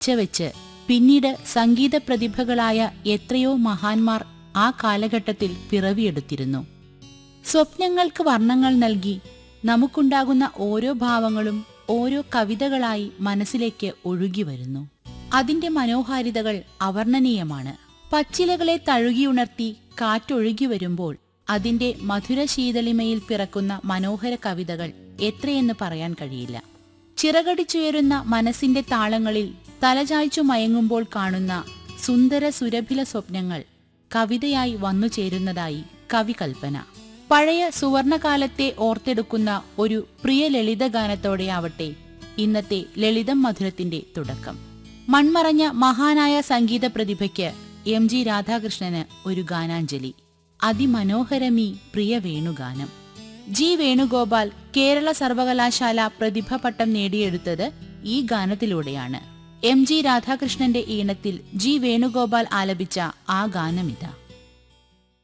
വെച്ച് പിന്നീട് സംഗീത പ്രതിഭകളായ എത്രയോ മഹാന്മാർ ആ കാലഘട്ടത്തിൽ പിറവിയെടുത്തിരുന്നു സ്വപ്നങ്ങൾക്ക് വർണ്ണങ്ങൾ നൽകി നമുക്കുണ്ടാകുന്ന ഓരോ ഭാവങ്ങളും ഓരോ കവിതകളായി മനസ്സിലേക്ക് ഒഴുകി വരുന്നു അതിന്റെ മനോഹാരിതകൾ അവർണ്ണനീയമാണ് പച്ചിലകളെ തഴുകിയുണർത്തി കാറ്റൊഴുകി വരുമ്പോൾ അതിന്റെ മധുരശീതളിമയിൽ പിറക്കുന്ന മനോഹര കവിതകൾ എത്രയെന്ന് പറയാൻ കഴിയില്ല ചിറകടിച്ചുയരുന്ന മനസ്സിന്റെ താളങ്ങളിൽ തലചായ്ച്ചു മയങ്ങുമ്പോൾ കാണുന്ന സുന്ദര സുരഭില സ്വപ്നങ്ങൾ കവിതയായി വന്നു ചേരുന്നതായി കവികൽപ്പന പഴയ സുവർണകാലത്തെ ഓർത്തെടുക്കുന്ന ഒരു പ്രിയ ലളിതഗാനത്തോടെയാവട്ടെ ഇന്നത്തെ ലളിതം മധുരത്തിന്റെ തുടക്കം മൺമറഞ്ഞ മഹാനായ സംഗീത പ്രതിഭയ്ക്ക് എം ജി രാധാകൃഷ്ണന് ഒരു ഗാനാഞ്ജലി അതിമനോഹരമീ പ്രിയ വേണുഗാനം ജി വേണുഗോപാൽ കേരള സർവകലാശാല പ്രതിഭ പട്ടം നേടിയെടുത്തത് ഈ ഗാനത്തിലൂടെയാണ് എം ജി രാധാകൃഷ്ണന്റെ ഈണത്തിൽ ജി വേണുഗോപാൽ ആലപിച്ച ആ ഗാനമിതാ